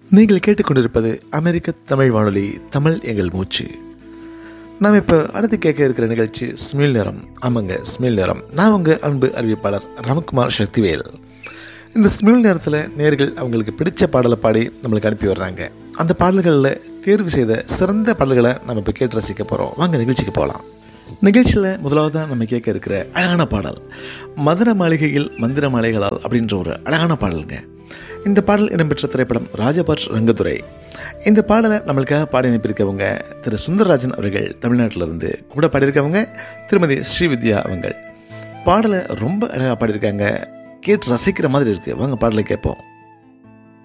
நீங்கள் கேட்டுக்கொண்டிருப்பது அமெரிக்க தமிழ் வானொலி தமிழ் எங்கள் மூச்சு நாம் இப்போ அடுத்து கேட்க இருக்கிற நிகழ்ச்சி ஸ்மில் நேரம் ஆமாங்க ஸ்மில் நேரம் நான் உங்கள் அன்பு அறிவிப்பாளர் ராமகுமார் சக்திவேல் இந்த ஸ்மில் நேரத்தில் நேர்கள் அவங்களுக்கு பிடிச்ச பாடலை பாடி நம்மளுக்கு அனுப்பி வர்றாங்க அந்த பாடல்களில் தேர்வு செய்த சிறந்த பாடல்களை நம்ம இப்போ கேட்டு ரசிக்க போகிறோம் வாங்க நிகழ்ச்சிக்கு போகலாம் நிகழ்ச்சியில் முதலாவதாக நம்ம கேட்க இருக்கிற அழகான பாடல் மதுர மாளிகையில் மந்திர மாளிகளால் அப்படின்ற ஒரு அழகான பாடலுங்க இந்த பாடல் இடம்பெற்ற திரைப்படம் ராஜபாட் ரங்கத்துறை இந்த பாடலை நம்மளுக்காக பாடி அனுப்பியிருக்கவங்க திரு சுந்தரராஜன் அவர்கள் தமிழ்நாட்டிலிருந்து கூட பாடியிருக்கவங்க திருமதி ஸ்ரீவித்யா அவங்கள் பாடலை ரொம்ப அழகாக பாடியிருக்காங்க கேட்டு ரசிக்கிற மாதிரி இருக்குது வாங்க பாடலை கேட்போம்